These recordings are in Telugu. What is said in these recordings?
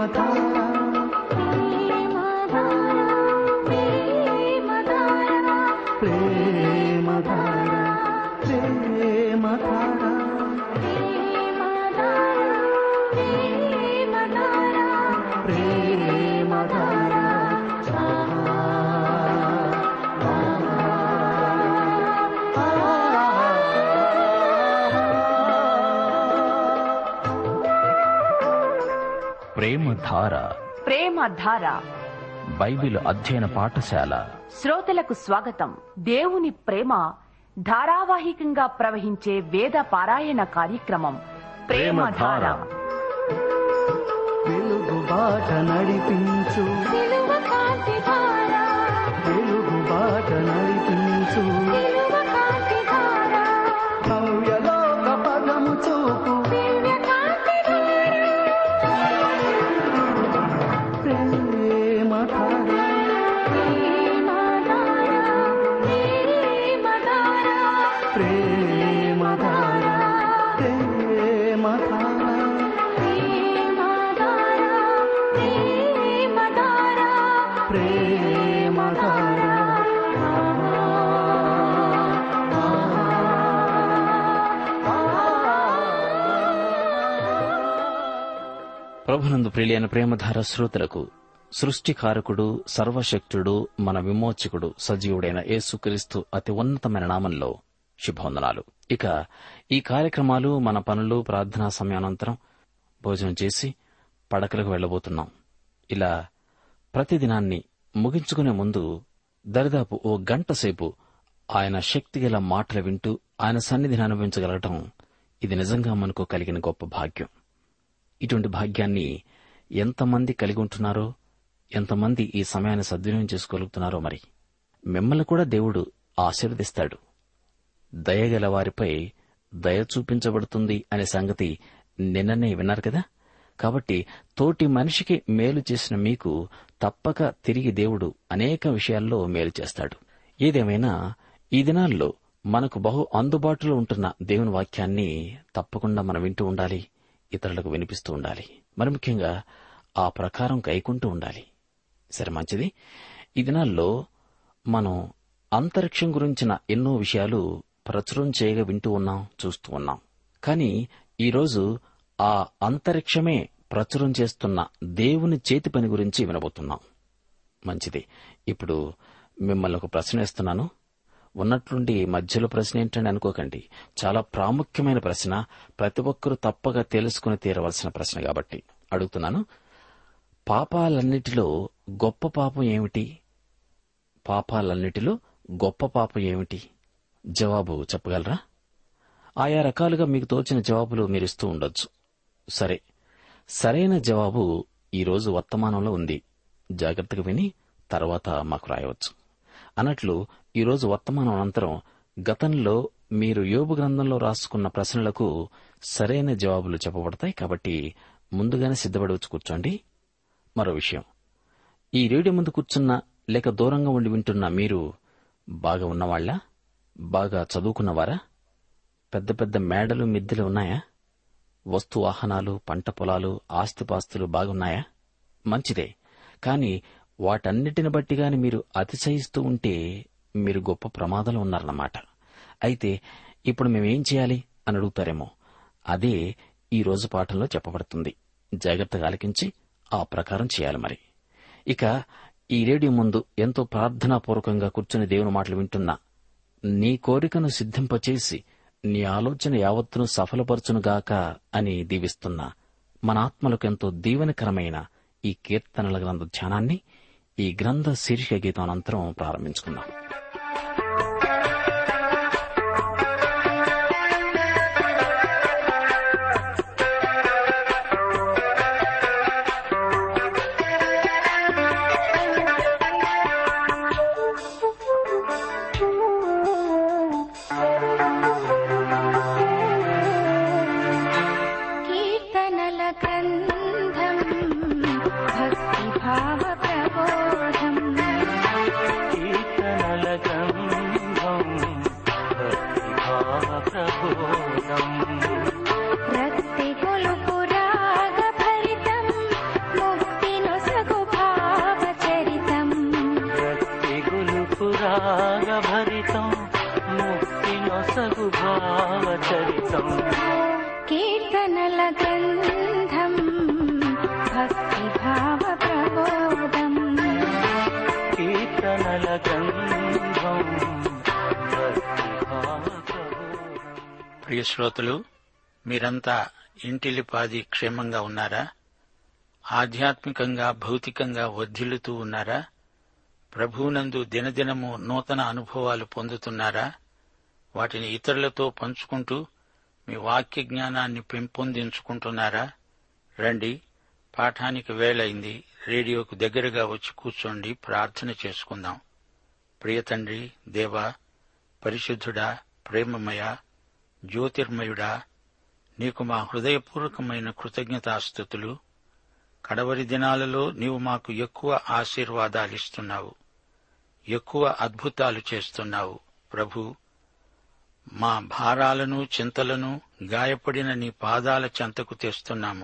ప్రేమధార ప్రేమధార బైబిల్ అధ్యయన పాఠశాల శ్రోతలకు స్వాగతం దేవుని ప్రేమ ధారావాహికంగా ప్రవహించే వేద పారాయణ కార్యక్రమం ప్రేమధార వెలుగు బాట నడిపించు వెలుగు బాట నడిపించు నవ్యలోక పదము చూపు ప్రేమ ధార ప్రేమ ధార ప్రేమ ధార ప్రేమ ధార ప్రభునందు ప్రియులైన ప్రేమధార శ్రోతలకు సృష్టికారకుడు సర్వశక్తుడు మన విమోచకుడు సజీవుడైన యేసుక్రీస్తు అతి ఉన్నతమైన నామంలో శుభవందనాలు ఇక ఈ కార్యక్రమాలు మన పనులు ప్రార్థనా సమయానంతరం భోజనం చేసి పడకలకు వెళ్లబోతున్నాం ఇలా ప్రతిదినాన్ని ముగించుకునే ముందు దరిదాపు ఓ గంట సేపు ఆయన శక్తిగల మాటలు వింటూ ఆయన సన్నిధిని అనుభవించగలగటం ఇది నిజంగా మనకు కలిగిన గొప్ప భాగ్యం ఇటువంటి భాగ్యాన్ని ఎంతమంది కలిగి ఉంటున్నారో ఎంతమంది ఈ సమయాన్ని సద్వినియోగం చేసుకోగలుగుతున్నారో మరి మిమ్మల్ని కూడా దేవుడు ఆశీర్వదిస్తాడు దయగల వారిపై దయ చూపించబడుతుంది అనే సంగతి నిన్ననే విన్నారు కదా కాబట్టి తోటి మనిషికి మేలు చేసిన మీకు తప్పక తిరిగి దేవుడు అనేక విషయాల్లో మేలు చేస్తాడు ఏదేమైనా ఈ దినాల్లో మనకు బహు అందుబాటులో ఉంటున్న దేవుని వాక్యాన్ని తప్పకుండా మనం వింటూ ఉండాలి ఇతరులకు వినిపిస్తూ ఉండాలి మరి ముఖ్యంగా ఆ ప్రకారం కైకుంటూ ఉండాలి సరే మంచిది ఈ దినాల్లో మనం అంతరిక్షం గురించిన ఎన్నో విషయాలు ప్రచురం చేయగా వింటూ ఉన్నాం చూస్తూ ఉన్నాం కానీ ఈరోజు ఆ అంతరిక్షమే ప్రచురం చేస్తున్న దేవుని చేతి పని గురించి వినబోతున్నాం మంచిది ఇప్పుడు మిమ్మల్ని ఒక ప్రశ్న వేస్తున్నాను ఉన్నట్లుండి మధ్యలో ప్రశ్న ఏంటని అనుకోకండి చాలా ప్రాముఖ్యమైన ప్రశ్న ప్రతి ఒక్కరూ తప్పక తెలుసుకుని తీరవలసిన ప్రశ్న కాబట్టి అడుగుతున్నాను పాపాలన్నిటిలో గొప్ప పాపం ఏమిటి పాపాలన్నిటిలో గొప్ప పాపం ఏమిటి జవాబు చెప్పగలరా ఆయా రకాలుగా మీకు తోచిన జవాబులు మీరిస్తూ ఉండొచ్చు సరే సరైన జవాబు ఈరోజు వర్తమానంలో ఉంది జాగ్రత్తగా విని తర్వాత మాకు రాయవచ్చు అన్నట్లు ఈరోజు వర్తమానం అనంతరం గతంలో మీరు యోబు గ్రంథంలో రాసుకున్న ప్రశ్నలకు సరైన జవాబులు చెప్పబడతాయి కాబట్టి ముందుగానే సిద్ధపడి వచ్చి కూర్చోండి మరో విషయం ఈ రేడియో ముందు కూర్చున్న లేక దూరంగా ఉండి వింటున్న మీరు బాగా ఉన్నవాళ్లా బాగా చదువుకున్నవారా పెద్ద పెద్ద మేడలు మిద్దెలు ఉన్నాయా వస్తు వాహనాలు పంట పొలాలు ఆస్తిపాస్తులు బాగున్నాయా మంచిదే కాని వాటన్నిటిని బట్టి గాని మీరు అతిశయిస్తూ ఉంటే మీరు గొప్ప ప్రమాదంలో ఉన్నారన్నమాట అయితే ఇప్పుడు మేమేం చేయాలి అని అడుగుతారేమో అదే ఈ రోజు పాఠంలో చెప్పబడుతుంది జాగ్రత్తగా ఆలకించి ఆ ప్రకారం చేయాలి మరి ఇక ఈ రేడియో ముందు ఎంతో ప్రార్థనాపూర్వకంగా కూర్చుని దేవుని మాటలు వింటున్నా నీ కోరికను సిద్ధింపచేసి నీ ఆలోచన యావత్తును సఫలపరచునుగాక అని దీవిస్తున్నా మన ఆత్మలకు ఎంతో దీవెనకరమైన ఈ కీర్తనల గ్రంథ ధ్యానాన్ని ఈ గ్రంథ శీర్షిక గీతం అనంతరం ప్రారంభించుకుందాం కీర్తనల గ్రంథం భక్తిభావ ప్రబోధం కీర్తనల గ్రంథం రాగభరితం ముక్తి నొసగు భావచరితం కీర్తనల గ్రంథం భక్తి భావ ప్రబోధం కీర్తనల గంధం భక్తి భావ ప్రబోధం ప్రియ శ్రోతలు మీరంతా ఇంటిలిపాది క్షేమంగా ఉన్నారా ఆధ్యాత్మికంగా భౌతికంగా వర్ధిల్లుతూ ఉన్నారా ప్రభువునందు దినదినము నూతన అనుభవాలు పొందుతున్నారా వాటిని ఇతరులతో పంచుకుంటూ మీ వాక్య జ్ఞానాన్ని పెంపొందించుకుంటున్నారా రండి పాఠానికి వేళైంది రేడియోకు దగ్గరగా వచ్చి కూర్చోండి ప్రార్థన చేసుకుందాం ప్రియతండ్రి దేవా పరిశుద్ధుడా ప్రేమమయ జ్యోతిర్మయుడా నీకు మా హృదయపూర్వకమైన కృతజ్ఞతాస్థుతులు కడవరి దినాలలో నీవు మాకు ఎక్కువ ఆశీర్వాదాలిస్తున్నావు ఎక్కువ అద్భుతాలు చేస్తున్నావు ప్రభు మా భారాలను చింతలను గాయపడిన నీ పాదాల చెంతకు తెస్తున్నాము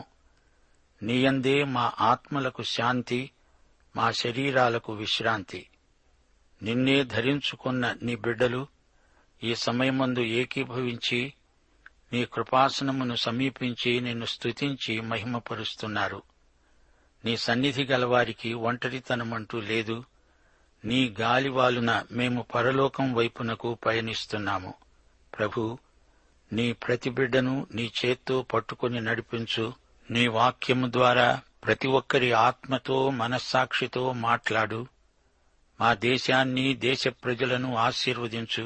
నీయందే మా ఆత్మలకు శాంతి మా శరీరాలకు విశ్రాంతి నిన్నే ధరించుకున్న నీ బిడ్డలు ఈ సమయమందు ఏకీభవించి నీ కృపాసనమును సమీపించి నిన్ను స్తుతించి మహిమపరుస్తున్నారు నీ సన్నిధి గలవారికి ఒంటరితనమంటూ లేదు నీ గాలివాలున మేము పరలోకం వైపునకు పయనిస్తున్నాము ప్రభు నీ ప్రతి బిడ్డను నీ చేత్తో పట్టుకుని నడిపించు నీ వాక్యము ద్వారా ప్రతి ఒక్కరి ఆత్మతో మనస్సాక్షితో మాట్లాడు మా దేశాన్ని దేశ ప్రజలను ఆశీర్వదించు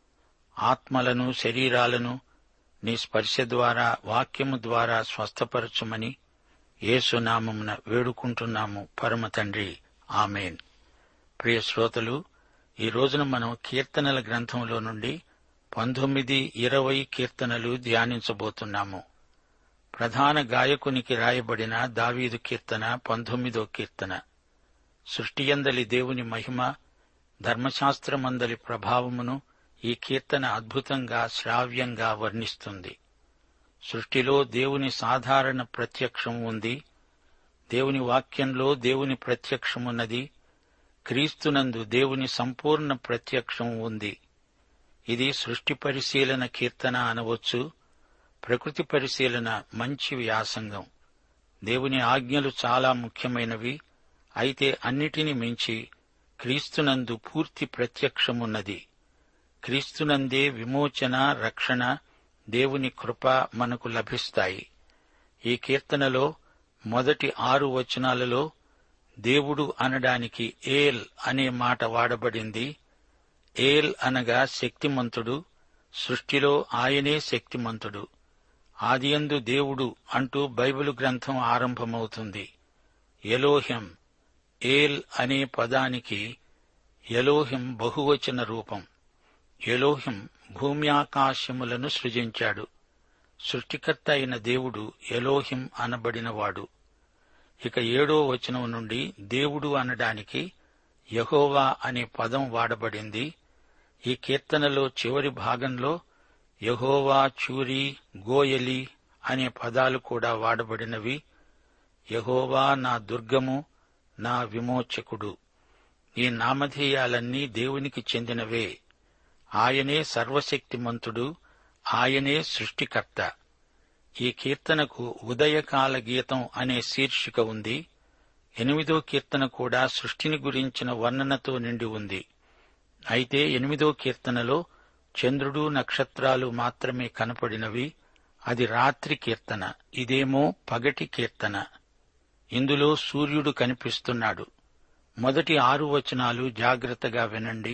ఆత్మలను శరీరాలను నీ స్పర్శ ద్వారా వాక్యము ద్వారా స్వస్థపరచుమని యేసునామమున వేడుకుంటున్నాము పరమ తండ్రి ఆమెన్ ప్రియ శ్రోతలు ఈ రోజున మనం కీర్తనల గ్రంథంలో నుండి పంతొమ్మిది ఇరవై కీర్తనలు ధ్యానించబోతున్నాము ప్రధాన గాయకునికి రాయబడిన దావీదు కీర్తన పంతొమ్మిదో కీర్తన సృష్టియందలి దేవుని మహిమ ధర్మశాస్త్రమందలి ప్రభావమును ఈ కీర్తన అద్భుతంగా శ్రావ్యంగా వర్ణిస్తుంది సృష్టిలో దేవుని సాధారణ ప్రత్యక్షం ఉంది దేవుని వాక్యంలో దేవుని ప్రత్యక్షమున్నది క్రీస్తునందు దేవుని సంపూర్ణ ప్రత్యక్షం ఉంది ఇది సృష్టి పరిశీలన కీర్తన అనవచ్చు ప్రకృతి పరిశీలన మంచి వ్యాసంగం దేవుని ఆజ్ఞలు చాలా ముఖ్యమైనవి అయితే అన్నిటిని మించి క్రీస్తునందు పూర్తి ప్రత్యక్షమున్నది క్రీస్తునందే విమోచన రక్షణ దేవుని కృప మనకు లభిస్తాయి ఈ కీర్తనలో మొదటి ఆరు వచనాలలో దేవుడు అనడానికి ఏల్ అనే మాట వాడబడింది ఏల్ అనగా శక్తిమంతుడు సృష్టిలో ఆయనే శక్తిమంతుడు ఆదియందు దేవుడు అంటూ బైబిలు గ్రంథం ఆరంభమవుతుంది ఎలోహిం ఏల్ అనే పదానికి ఎలోహిం బహువచన రూపం ఎలోహిం భూమ్యాకాశములను సృజించాడు సృష్టికర్త అయిన దేవుడు ఎలోహిం అనబడినవాడు ఇక ఏడో వచనం నుండి దేవుడు అనడానికి యహోవా అనే పదం వాడబడింది ఈ కీర్తనలో చివరి భాగంలో యహోవా చూరి గోయలి అనే పదాలు కూడా వాడబడినవి యహోవా నా దుర్గము నా విమోచకుడు ఈ నామధేయాలన్నీ దేవునికి చెందినవే ఆయనే సర్వశక్తిమంతుడు ఆయనే సృష్టికర్త ఈ కీర్తనకు ఉదయకాల గీతం అనే శీర్షిక ఉంది ఎనిమిదో కీర్తన కూడా సృష్టిని గురించిన వర్ణనతో నిండి ఉంది అయితే ఎనిమిదో కీర్తనలో చంద్రుడు నక్షత్రాలు మాత్రమే కనపడినవి అది రాత్రి కీర్తన ఇదేమో పగటి కీర్తన ఇందులో సూర్యుడు కనిపిస్తున్నాడు మొదటి ఆరు వచనాలు జాగ్రత్తగా వినండి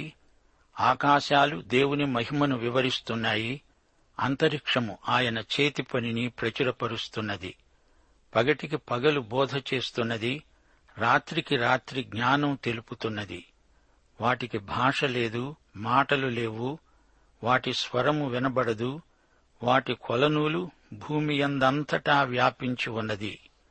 ఆకాశాలు దేవుని మహిమను వివరిస్తున్నాయి అంతరిక్షము ఆయన చేతి పనిని ప్రచురపరుస్తున్నది పగటికి పగలు బోధ చేస్తున్నది రాత్రికి రాత్రి జ్ఞానం తెలుపుతున్నది వాటికి భాష లేదు మాటలు లేవు వాటి స్వరము వినబడదు వాటి కొలనూలు భూమి యందంతటా వ్యాపించి ఉన్నది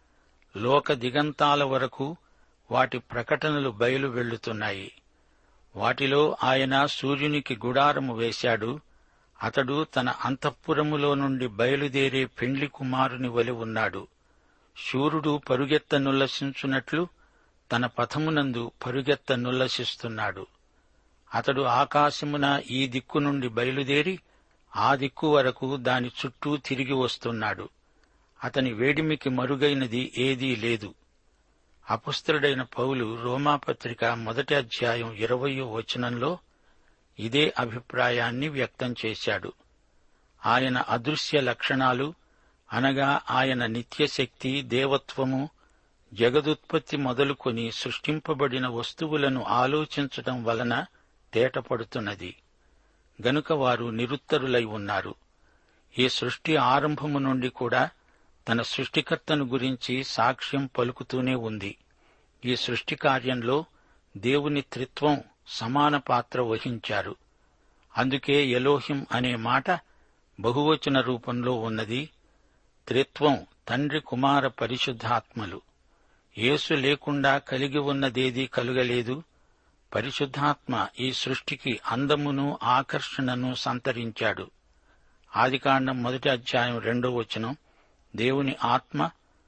లోక దిగంతాల వరకు వాటి ప్రకటనలు బయలు వెళ్లుతున్నాయి వాటిలో ఆయన సూర్యునికి గుడారము వేశాడు అతడు తన అంతఃపురములో నుండి బయలుదేరే పెండ్లి కుమారుని వలి ఉన్నాడు శూరుడు పరుగెత్తనుల్లసించున్నట్లు తన పథమునందు పరుగెత్తనుల్లసిస్తున్నాడు అతడు ఆకాశమున ఈ దిక్కు నుండి బయలుదేరి ఆ దిక్కు వరకు దాని చుట్టూ తిరిగి వస్తున్నాడు అతని వేడిమికి మరుగైనది ఏదీ లేదు అపుస్త్రుడైన పౌలు రోమాపత్రిక మొదటి అధ్యాయం ఇరవయో వచనంలో ఇదే అభిప్రాయాన్ని వ్యక్తం చేశాడు ఆయన అదృశ్య లక్షణాలు అనగా ఆయన నిత్యశక్తి దేవత్వము జగదుత్పత్తి మొదలుకొని సృష్టింపబడిన వస్తువులను ఆలోచించటం వలన తేటపడుతున్నది గనుక వారు నిరుత్తరులై ఉన్నారు ఈ సృష్టి ఆరంభము నుండి కూడా తన సృష్టికర్తను గురించి సాక్ష్యం పలుకుతూనే ఉంది ఈ సృష్టి కార్యంలో దేవుని త్రిత్వం సమాన పాత్ర వహించారు అందుకే ఎలోహిం అనే మాట బహువచన రూపంలో ఉన్నది త్రిత్వం తండ్రి కుమార పరిశుద్ధాత్మలు యేసు లేకుండా కలిగి ఉన్నదేదీ కలుగలేదు పరిశుద్ధాత్మ ఈ సృష్టికి అందమును ఆకర్షణను సంతరించాడు ఆదికాండం మొదటి అధ్యాయం రెండో వచనం దేవుని ఆత్మ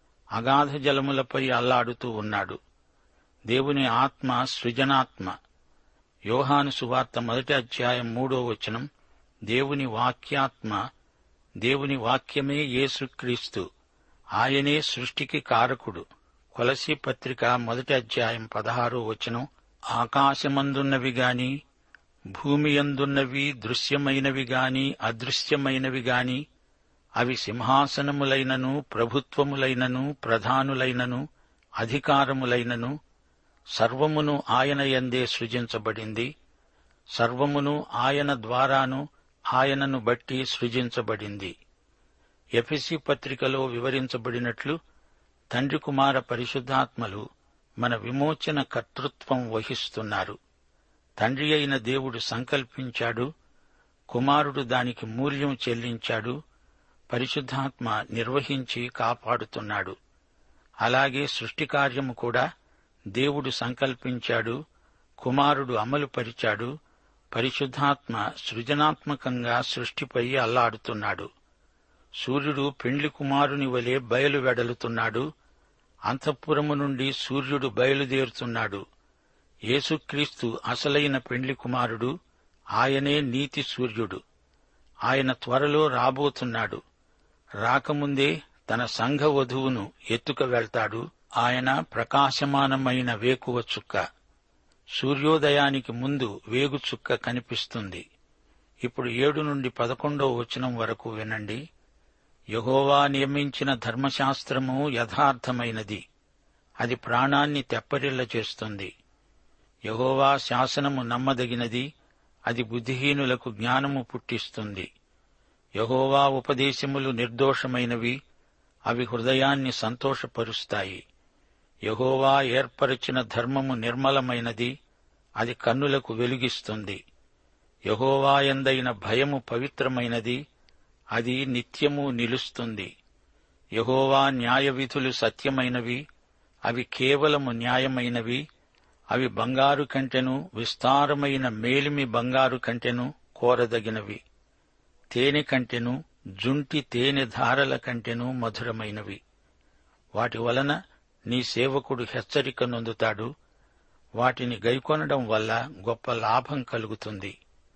అగాధ జలములపై అల్లాడుతూ ఉన్నాడు దేవుని ఆత్మ సృజనాత్మ యోహాను సువార్త మొదటి అధ్యాయం మూడో వచనం దేవుని వాక్యాత్మ దేవుని వాక్యమే యేసుక్రీస్తు ఆయనే సృష్టికి కారకుడు కొలసి పత్రిక మొదటి అధ్యాయం పదహారో వచనం ఆకాశమందున్నవి గాని భూమి అందున్నవి దృశ్యమైనవి గాని అదృశ్యమైనవి గాని అవి సింహాసనములైనను ప్రభుత్వములైనను ప్రధానులైనను అధికారములైనను సర్వమును ఆయన యందే సృజించబడింది సర్వమును ఆయన ద్వారాను ఆయనను బట్టి సృజించబడింది ఎఫెసి పత్రికలో వివరించబడినట్లు తండ్రి కుమార పరిశుద్ధాత్మలు మన విమోచన కర్తృత్వం వహిస్తున్నారు తండ్రి అయిన దేవుడు సంకల్పించాడు కుమారుడు దానికి మూల్యం చెల్లించాడు పరిశుద్ధాత్మ నిర్వహించి కాపాడుతున్నాడు అలాగే సృష్టి కార్యము కూడా దేవుడు సంకల్పించాడు కుమారుడు అమలుపరిచాడు పరిశుద్ధాత్మ సృజనాత్మకంగా సృష్టిపై అల్లాడుతున్నాడు సూర్యుడు పెండ్లి కుమారుని వలె బయలు వెడలుతున్నాడు అంతఃపురము నుండి సూర్యుడు బయలుదేరుతున్నాడు యేసుక్రీస్తు అసలైన పెండ్లి కుమారుడు ఆయనే నీతి సూర్యుడు ఆయన త్వరలో రాబోతున్నాడు రాకముందే తన సంఘ వధువును ఎత్తుక వెళ్తాడు ఆయన ప్రకాశమానమైన వేకువ చుక్క సూర్యోదయానికి ముందు వేగు చుక్క కనిపిస్తుంది ఇప్పుడు ఏడు నుండి పదకొండో వచనం వరకు వినండి యహోవా నియమించిన ధర్మశాస్త్రము యథార్థమైనది అది ప్రాణాన్ని తెప్పరిల్ల చేస్తుంది యహోవా శాసనము నమ్మదగినది అది బుద్ధిహీనులకు జ్ఞానము పుట్టిస్తుంది యహోవా ఉపదేశములు నిర్దోషమైనవి అవి హృదయాన్ని సంతోషపరుస్తాయి యహోవా ఏర్పరచిన ధర్మము నిర్మలమైనది అది కన్నులకు వెలుగిస్తుంది యహోవాయందైన భయము పవిత్రమైనది అది నిత్యము నిలుస్తుంది యహోవా న్యాయవిధులు సత్యమైనవి అవి కేవలము న్యాయమైనవి అవి బంగారు కంటెను విస్తారమైన మేలిమి బంగారు కంటెను కోరదగినవి తేనె కంటెను జుంటి తేనె ధారల కంటెను మధురమైనవి వాటి వలన నీ సేవకుడు హెచ్చరిక నొందుతాడు వాటిని గైకొనడం వల్ల గొప్ప లాభం కలుగుతుంది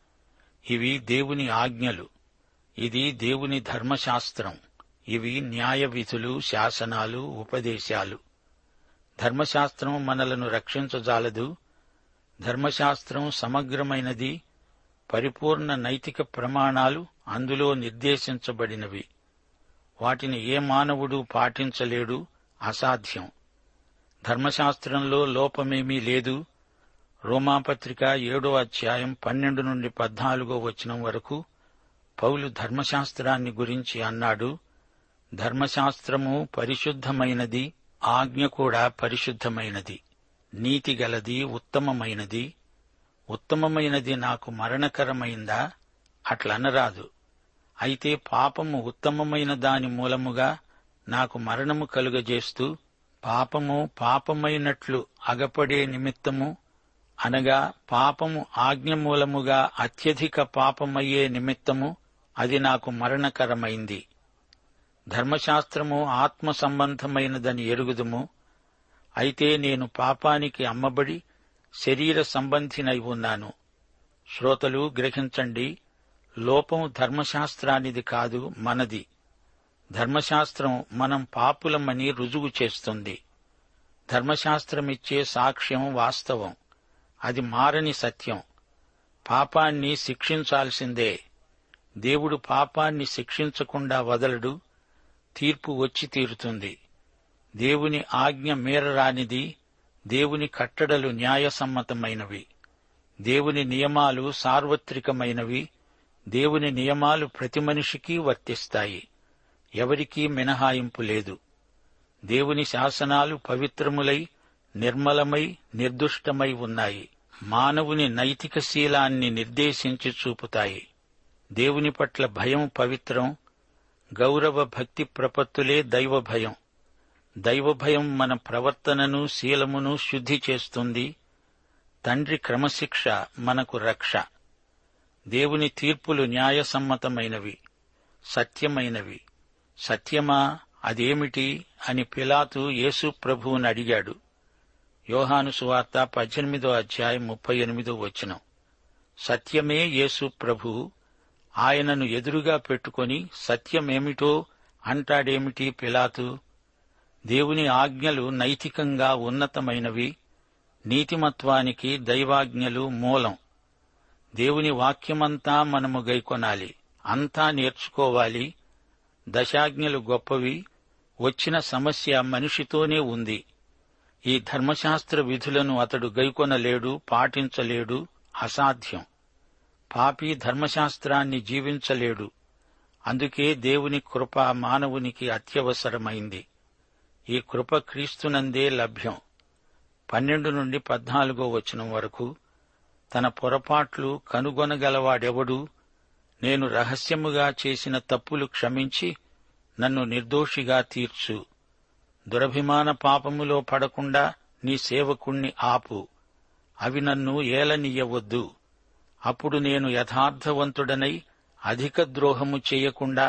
ఇవి దేవుని ఆజ్ఞలు ఇది దేవుని ధర్మశాస్త్రం ఇవి న్యాయ విధులు శాసనాలు ఉపదేశాలు ధర్మశాస్త్రం మనలను రక్షించజాలదు ధర్మశాస్త్రం సమగ్రమైనది పరిపూర్ణ నైతిక ప్రమాణాలు అందులో నిర్దేశించబడినవి వాటిని ఏ మానవుడు పాటించలేడు అసాధ్యం ధర్మశాస్త్రంలో లోపమేమీ లేదు రోమాపత్రిక ఏడో అధ్యాయం పన్నెండు నుండి పద్నాలుగో వచనం వరకు పౌలు ధర్మశాస్త్రాన్ని గురించి అన్నాడు ధర్మశాస్త్రము పరిశుద్ధమైనది ఆజ్ఞ కూడా పరిశుద్ధమైనది నీతిగలది ఉత్తమమైనది ఉత్తమమైనది నాకు మరణకరమైందా అట్లనరాదు అయితే పాపము ఉత్తమమైన దాని మూలముగా నాకు మరణము కలుగజేస్తూ పాపము పాపమైనట్లు అగపడే నిమిత్తము అనగా పాపము ఆజ్ఞ మూలముగా అత్యధిక పాపమయ్యే నిమిత్తము అది నాకు మరణకరమైంది ధర్మశాస్త్రము ఆత్మ సంబంధమైనదని ఎరుగుదుము అయితే నేను పాపానికి అమ్మబడి శరీర సంబంధినై ఉన్నాను శ్రోతలు గ్రహించండి లోపం ధర్మశాస్త్రానిది కాదు మనది ధర్మశాస్త్రం మనం పాపులమని రుజువు చేస్తుంది ధర్మశాస్త్రమిచ్చే సాక్ష్యం వాస్తవం అది మారని సత్యం పాపాన్ని శిక్షించాల్సిందే దేవుడు పాపాన్ని శిక్షించకుండా వదలడు తీర్పు వచ్చి తీరుతుంది దేవుని ఆజ్ఞ మీరరానిది దేవుని కట్టడలు న్యాయసమ్మతమైనవి దేవుని నియమాలు సార్వత్రికమైనవి దేవుని నియమాలు ప్రతి మనిషికి వర్తిస్తాయి ఎవరికీ మినహాయింపు లేదు దేవుని శాసనాలు పవిత్రములై నిర్మలమై నిర్దుష్టమై ఉన్నాయి మానవుని నైతిక శీలాన్ని నిర్దేశించి చూపుతాయి దేవుని పట్ల భయం పవిత్రం గౌరవ భక్తి ప్రపత్తులే దైవ భయం దైవ భయం మన ప్రవర్తనను శీలమును శుద్ధి చేస్తుంది తండ్రి క్రమశిక్ష మనకు రక్ష దేవుని తీర్పులు న్యాయసమ్మతమైనవి సత్యమైనవి సత్యమా అదేమిటి అని పిలాతు యేసు ప్రభువుని అడిగాడు యోహాను సువార్త పద్దెనిమిదో అధ్యాయం ముప్పై ఎనిమిదో వచనం సత్యమే యేసు ప్రభువు ఆయనను ఎదురుగా పెట్టుకొని సత్యమేమిటో అంటాడేమిటి పిలాతు దేవుని ఆజ్ఞలు నైతికంగా ఉన్నతమైనవి నీతిమత్వానికి దైవాజ్ఞలు మూలం దేవుని వాక్యమంతా మనము గైకొనాలి అంతా నేర్చుకోవాలి దశాజ్ఞలు గొప్పవి వచ్చిన సమస్య మనిషితోనే ఉంది ఈ ధర్మశాస్త్ర విధులను అతడు గైకొనలేడు పాటించలేడు అసాధ్యం పాపి ధర్మశాస్త్రాన్ని జీవించలేడు అందుకే దేవుని కృప మానవునికి అత్యవసరమైంది ఈ కృప క్రీస్తునందే లభ్యం పన్నెండు నుండి పద్నాలుగో వచనం వరకు తన పొరపాట్లు కనుగొనగలవాడెవడు నేను రహస్యముగా చేసిన తప్పులు క్షమించి నన్ను నిర్దోషిగా తీర్చు దురభిమాన పాపములో పడకుండా నీ సేవకుణ్ణి ఆపు అవి నన్ను ఏలనీయవద్దు అప్పుడు నేను యథార్థవంతుడనై అధిక ద్రోహము చేయకుండా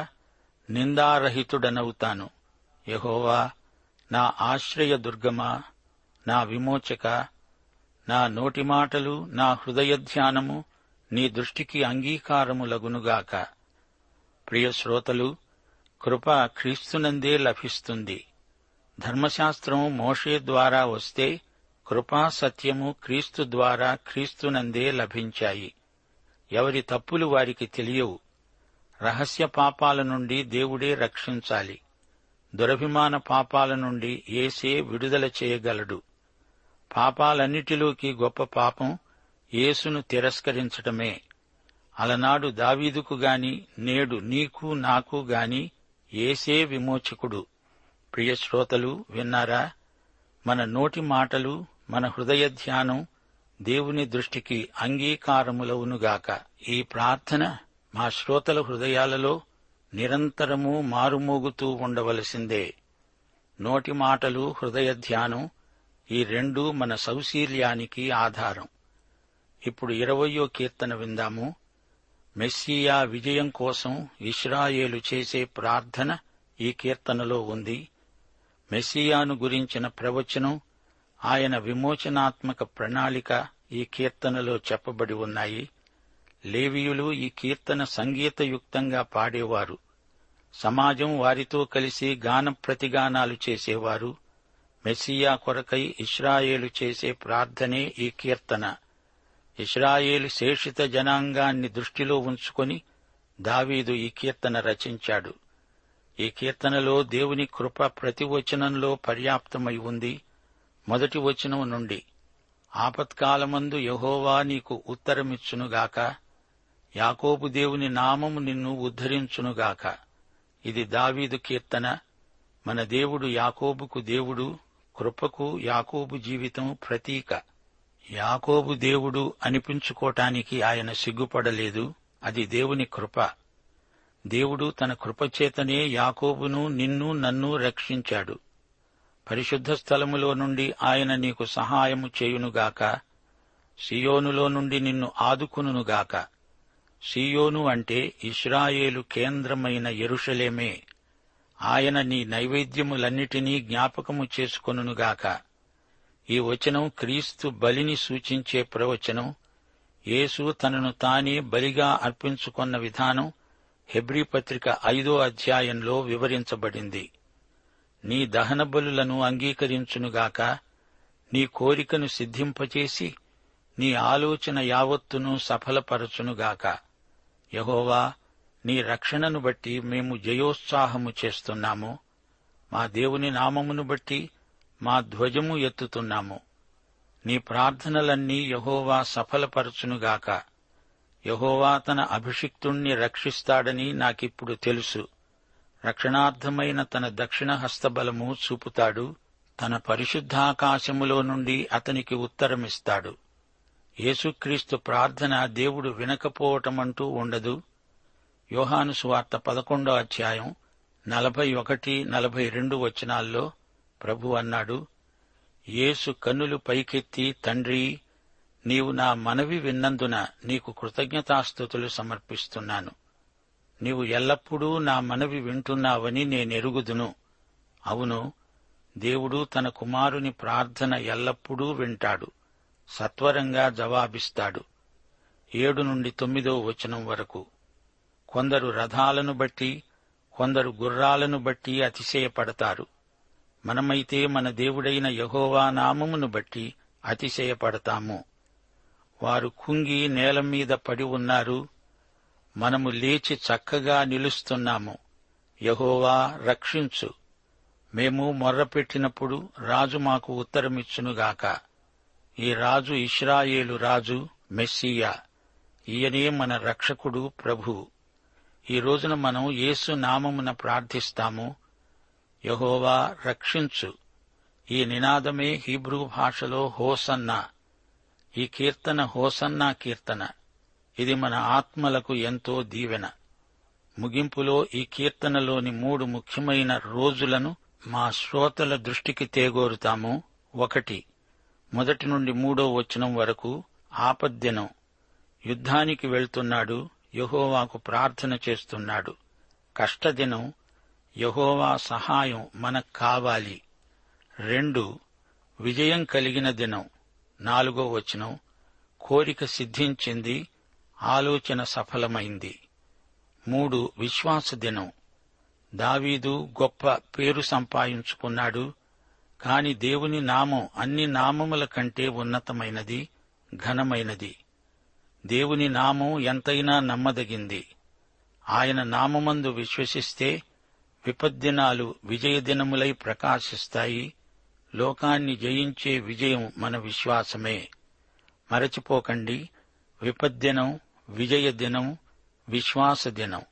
నిందారహితుడనవుతాను యహోవా నా ఆశ్రయ దుర్గమా నా విమోచక నా నోటి మాటలు నా హృదయ ధ్యానము నీ దృష్టికి అంగీకారములగునుగాక ప్రియ శ్రోతలు కృప క్రీస్తునందే లభిస్తుంది ధర్మశాస్త్రం మోషే ద్వారా వస్తే కృపా సత్యము క్రీస్తు ద్వారా క్రీస్తునందే లభించాయి ఎవరి తప్పులు వారికి తెలియవు రహస్య పాపాల నుండి దేవుడే రక్షించాలి దురభిమాన పాపాల నుండి ఏసే విడుదల చేయగలడు పాపాలన్నిటిలోకి గొప్ప పాపం యేసును తిరస్కరించటమే అలనాడు దావీదుకు గాని నేడు నీకు నాకు గాని ఏసే విమోచకుడు ప్రియ శ్రోతలు విన్నారా మన నోటి మాటలు మన హృదయ ధ్యానం దేవుని దృష్టికి అంగీకారములవునుగాక ఈ ప్రార్థన మా శ్రోతల హృదయాలలో నిరంతరము మారుమోగుతూ ఉండవలసిందే నోటి మాటలు హృదయ ధ్యానం ఈ రెండు మన సౌశీల్యానికి ఆధారం ఇప్పుడు ఇరవయో కీర్తన విందాము మెస్సియా విజయం కోసం ఇస్రాయేలు చేసే ప్రార్థన ఈ కీర్తనలో ఉంది మెస్సియాను గురించిన ప్రవచనం ఆయన విమోచనాత్మక ప్రణాళిక ఈ కీర్తనలో చెప్పబడి ఉన్నాయి లేవీయులు ఈ కీర్తన సంగీతయుక్తంగా పాడేవారు సమాజం వారితో కలిసి గాన ప్రతిగానాలు చేసేవారు మెస్సియా కొరకై ఇస్రాయేలు చేసే ప్రార్థనే ఈ కీర్తన ఇస్రాయేలు శేషిత జనాంగాన్ని దృష్టిలో ఉంచుకొని దావీదు ఈ కీర్తన రచించాడు ఈ కీర్తనలో దేవుని కృప ప్రతి వచనంలో పర్యాప్తమై ఉంది మొదటి వచనం నుండి ఆపత్కాలమందు యహోవా నీకు ఉత్తరమిచ్చునుగాక యాకోబు దేవుని నామము నిన్ను ఉద్ధరించునుగాక ఇది దావీదు కీర్తన మన దేవుడు యాకోబుకు దేవుడు కృపకు యాకోబు జీవితం ప్రతీక యాకోబు దేవుడు అనిపించుకోటానికి ఆయన సిగ్గుపడలేదు అది దేవుని కృప దేవుడు తన కృపచేతనే యాకోబును నిన్ను నన్ను రక్షించాడు పరిశుద్ధ స్థలములో నుండి ఆయన నీకు సహాయము చేయునుగాక సియోనులో నుండి నిన్ను ఆదుకునుగాక సియోను అంటే ఇస్రాయేలు కేంద్రమైన ఎరుషలేమే ఆయన నీ నైవేద్యములన్నిటినీ జ్ఞాపకము చేసుకొనుగాక ఈ వచనం క్రీస్తు బలిని సూచించే ప్రవచనం యేసు తనను తానే బలిగా అర్పించుకొన్న విధానం హెబ్రీ పత్రిక ఐదో అధ్యాయంలో వివరించబడింది నీ దహన బలులను అంగీకరించునుగాక నీ కోరికను సిద్ధింపచేసి నీ ఆలోచన యావత్తును సఫలపరచునుగాక యహోవా నీ రక్షణను బట్టి మేము జయోత్సాహము చేస్తున్నాము మా దేవుని నామమును బట్టి మా ధ్వజము ఎత్తుతున్నాము నీ ప్రార్థనలన్నీ యహోవా సఫలపరచునుగాక యహోవా తన అభిషిక్తుణ్ణి రక్షిస్తాడని నాకిప్పుడు తెలుసు రక్షణార్థమైన తన దక్షిణ హస్తబలము చూపుతాడు తన పరిశుద్ధాకాశములో నుండి అతనికి ఉత్తరమిస్తాడు యేసుక్రీస్తు ప్రార్థన దేవుడు వినకపోవటమంటూ ఉండదు యోహాను సువార్త పదకొండో అధ్యాయం నలభై ఒకటి నలభై రెండు వచనాల్లో ప్రభు అన్నాడు యేసు కన్నులు పైకెత్తి తండ్రి నీవు నా మనవి విన్నందున నీకు కృతజ్ఞతాస్థుతులు సమర్పిస్తున్నాను నీవు ఎల్లప్పుడూ నా మనవి వింటున్నావని నేనెరుగుదును అవును దేవుడు తన కుమారుని ప్రార్థన ఎల్లప్పుడూ వింటాడు సత్వరంగా జవాబిస్తాడు ఏడు నుండి తొమ్మిదో వచనం వరకు కొందరు రథాలను బట్టి కొందరు గుర్రాలను బట్టి అతిశయపడతారు మనమైతే మన దేవుడైన యహోవా నామమును బట్టి అతిశయపడతాము వారు కుంగి నేల మీద పడి ఉన్నారు మనము లేచి చక్కగా నిలుస్తున్నాము యహోవా రక్షించు మేము మొర్రపెట్టినప్పుడు రాజు మాకు ఉత్తరమిచ్చునుగాక ఈ రాజు ఇస్రాయేలు రాజు మెస్సియా ఈయనే మన రక్షకుడు ప్రభు ఈ రోజున మనం యేసు నామమున ప్రార్థిస్తాము యహోవా రక్షించు ఈ నినాదమే హీబ్రూ భాషలో హోసన్నా ఈ కీర్తన హోసన్నా కీర్తన ఇది మన ఆత్మలకు ఎంతో దీవెన ముగింపులో ఈ కీర్తనలోని మూడు ముఖ్యమైన రోజులను మా శ్రోతల దృష్టికి తేగోరుతాము ఒకటి మొదటి నుండి మూడో వచనం వరకు ఆపద్దినం యుద్ధానికి వెళ్తున్నాడు యహోవాకు ప్రార్థన చేస్తున్నాడు కష్టదినం యహోవా సహాయం మనకు కావాలి రెండు విజయం కలిగిన దినం నాలుగో వచనం కోరిక సిద్ధించింది ఆలోచన సఫలమైంది మూడు విశ్వాస దినం దావీదు గొప్ప పేరు సంపాదించుకున్నాడు కాని దేవుని నామం అన్ని నామముల కంటే ఉన్నతమైనది ఘనమైనది దేవుని నామం ఎంతైనా నమ్మదగింది ఆయన నామమందు విశ్వసిస్తే విపద్దినాలు విజయదినములై ప్రకాశిస్తాయి లోకాన్ని జయించే విజయం మన విశ్వాసమే మరచిపోకండి విపద్దినం విజయదినం విశ్వాస దినం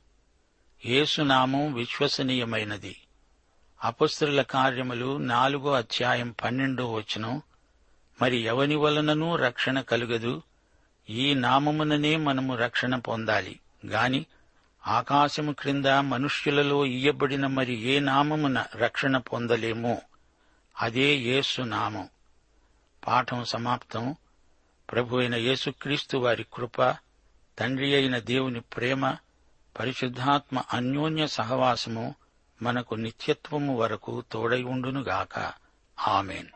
యేసునామం విశ్వసనీయమైనది అపస్తుల కార్యములు నాలుగో అధ్యాయం పన్నెండో వచనం మరి ఎవని వలననూ రక్షణ కలుగదు ఈ నామముననే మనము రక్షణ పొందాలి గాని ఆకాశము క్రింద మనుష్యులలో ఇయ్యబడిన మరి ఏ నామమున రక్షణ పొందలేమో అదే యేసు నామం పాఠం సమాప్తం ప్రభు అయిన యేసుక్రీస్తు వారి కృప తండ్రి అయిన దేవుని ప్రేమ పరిశుద్ధాత్మ అన్యోన్య సహవాసము మనకు నిత్యత్వము వరకు తోడై ఉండునుగాక ఆమెన్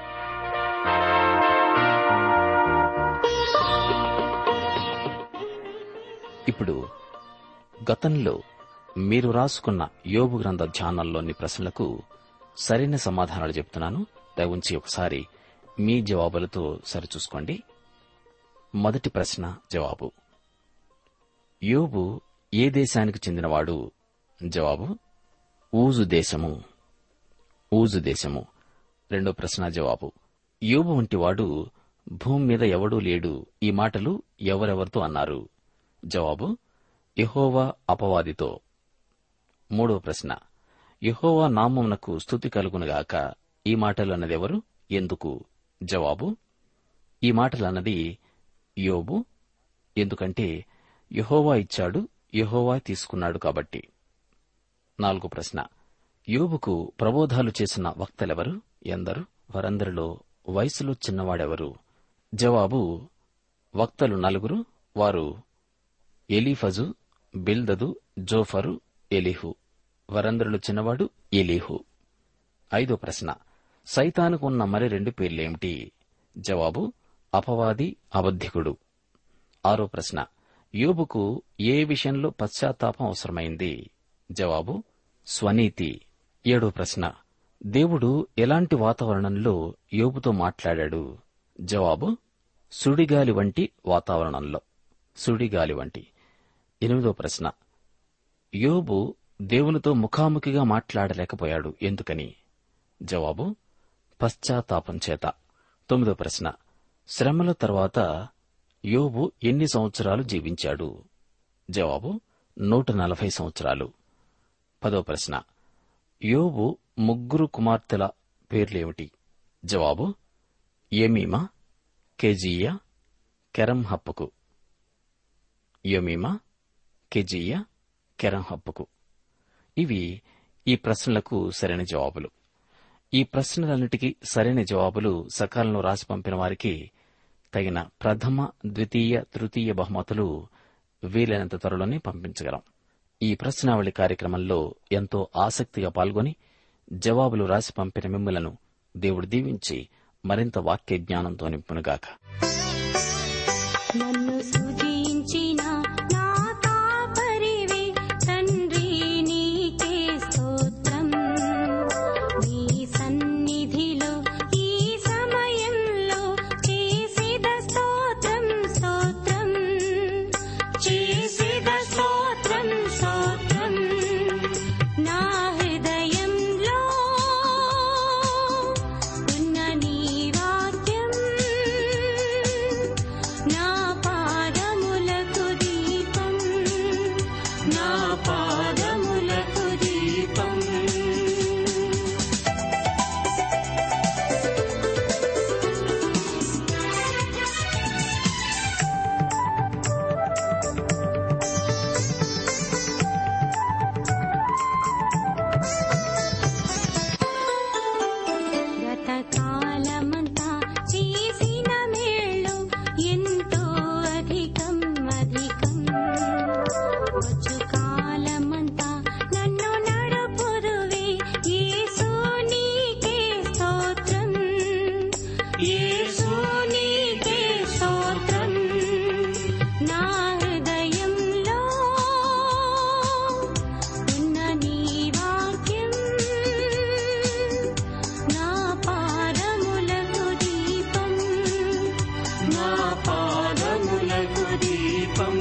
ఇప్పుడు గతంలో మీరు రాసుకున్న యోగు గ్రంథ ధ్యానంలోని ప్రశ్నలకు సరైన సమాధానాలు చెప్తున్నాను దయవుంచి ఒకసారి మీ జవాబులతో సరిచూసుకోండి మొదటి ప్రశ్న జవాబు యోబు ఏ దేశానికి చెందినవాడు జవాబు ఊజు దేశము ఊజు దేశము రెండో ప్రశ్న జవాబు యోబు వంటివాడు భూమి మీద ఎవడూ లేడు ఈ మాటలు ఎవరెవరితో అన్నారు జవాబు యహోవా అపవాదితో మూడవ ప్రశ్న యహోవా నామమునకు స్థుతి కలుగునుగాక ఈ మాటలు అన్నదెవరు ఎందుకు జవాబు ఈ మాటలు అన్నది యోబు ఎందుకంటే యహోవా ఇచ్చాడు యహోవా తీసుకున్నాడు కాబట్టి నాలుగో ప్రశ్న యోబుకు ప్రబోధాలు చేసిన వక్తలెవరు ఎందరు వారందరిలో వయసులో చిన్నవాడెవరు జవాబు వక్తలు నలుగురు వారు ఎలీఫజు బిల్దదు జోఫరు ఎలీహు వారందరిలో చిన్నవాడు ఎలీహు ఐదో ప్రశ్న సైతానుకు ఉన్న మరి రెండు పేర్లేమిటి జవాబు అపవాది అబద్ధికుడు ఆరో ప్రశ్న యోబుకు ఏ విషయంలో పశ్చాత్తాపం అవసరమైంది జవాబు స్వనీతి ఏడో ప్రశ్న దేవుడు ఎలాంటి వాతావరణంలో యోబుతో మాట్లాడాడు జవాబు సుడిగాలి వంటి వాతావరణంలో సుడిగాలి వంటి ఎనిమిదో ప్రశ్న యోబు దేవునితో ముఖాముఖిగా మాట్లాడలేకపోయాడు ఎందుకని జవాబు పశ్చాత్తాపం చేత తొమ్మిదో ప్రశ్న శ్రమల తర్వాత యోబు ఎన్ని సంవత్సరాలు జీవించాడు జవాబు నూట నలభై సంవత్సరాలు పదో ప్రశ్న యోబు ముగ్గురు కుమార్తెల పేర్లేమిటి జవాబు యమీమా కెజీయా కెరంహప్పుకు యమీమా కెజీయా కెరంహప్పుకు ఇవి ఈ ప్రశ్నలకు సరైన జవాబులు ఈ ప్రశ్నలన్నిటికీ సరైన జవాబులు సకాలంలో రాసి పంపిన వారికి తగిన ప్రథమ ద్వితీయ తృతీయ బహుమతులు వీలైనంత త్వరలోనే పంపించగలం ఈ ప్రశ్నావళి కార్యక్రమంలో ఎంతో ఆసక్తిగా పాల్గొని జవాబులు రాసి పంపిన మిమ్మలను దేవుడు దీవించి మరింత వాక్య జ్ఞానంతో నింపునుగాక నన్ను సృజించిన నా కాపరివే తండ్రి నీకే స్తోత్రం నీ సన్నిధిలో ఈ సమయంలో చేసేద స్తోత్రం స్తోత్రం చేసేద స్తోత్రం స్తోత్రం నా హృదయంలో ఉన్న నీ వాక్యం నా పాదములకు దీపం నా పాదములకు దీపం గతకాలమంతా చేసిన మేళ్ళు ఎంతో అధికం అధికం వచ్చు కాలమంతా నన్ను నడుపుదువే యేసు నీకే స్తోత్రం యేసు నీకే స్తోత్రం నా హృదయంలో ఉన్న నీ వాక్యం నా పాదములకు దీపం నా పాదములకు దీపం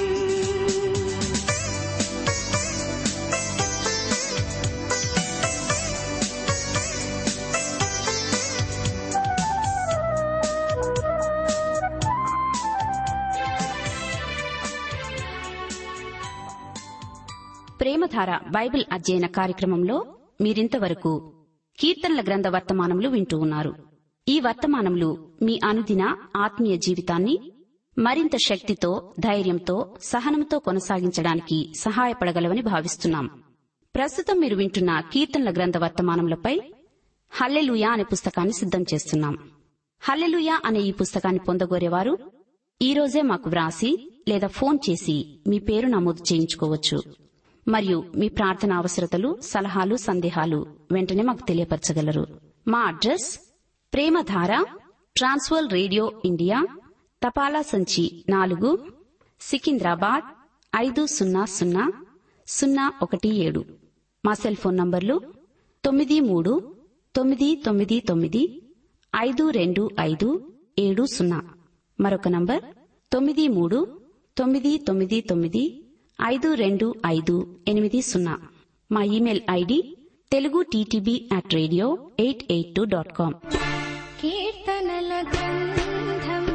ప్రేమధార బైబిల్ అధ్యయన కార్యక్రమంలో మీరింతవరకు కీర్తనల గ్రంథ వర్తమానములు వింటూ ఉన్నారు ఈ వర్తమానములు మీ అనుదిన ఆత్మీయ జీవితాన్ని మరింత శక్తితో ధైర్యంతో సహనంతో కొనసాగించడానికి సహాయపడగలవని భావిస్తున్నాం ప్రస్తుతం మీరు వింటున్న కీర్తనల గ్రంథ వర్తమానములపై హల్లెలూయా అనే పుస్తకాన్ని సిద్ధం చేస్తున్నాం హల్లెలూయా అనే ఈ పుస్తకాన్ని పొందగోరేవారు ఈ రోజే మాకు వ్రాసి లేదా ఫోన్ చేసి మీ పేరు నమోదు చేయించుకోవచ్చు మరియు మీ ప్రార్థన అవసరతలు సలహాలు సందేహాలు వెంటనే మాకు తెలియపరచగలరు మా address Premadhara trans world radio India తపాలా సంచి నాలుగు సికింద్రాబాద్ ఐదు సున్నా సున్నా సున్నా ఒకటి ఏడు మా సెల్ ఫోన్ నంబర్లు తొమ్మిది మూడు తొమ్మిది తొమ్మిది తొమ్మిది ఐదు రెండు ఐదు ఏడు సున్నా మరొక నంబర్ తొమ్మిది మూడు తొమ్మిది తొమ్మిది తొమ్మిది ఐదు రెండు ఐదు ఎనిమిది సున్నా మా email ID Telugu TTB at radio eight eight two dot com కీర్తనల గ్రంథం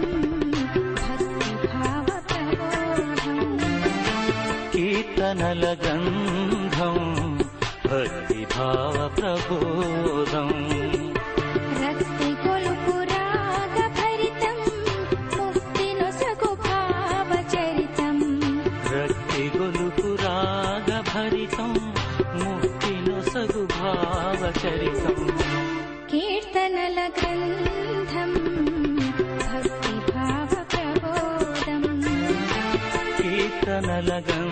భక్తిభావ ప్రబోధం కీర్తనల గంధం భక్తిభావ ప్రబోధం రక్తి కొలుపు రాగ భరితం ముక్తి నొసగు భావ చరితం రక్తి గొలుపు రాగ భరితం ముక్తి నొసగు భావ చరితం కీర్తనల గ్రంథం భక్తిభావ ప్రబోధం కీర్తనల గంధం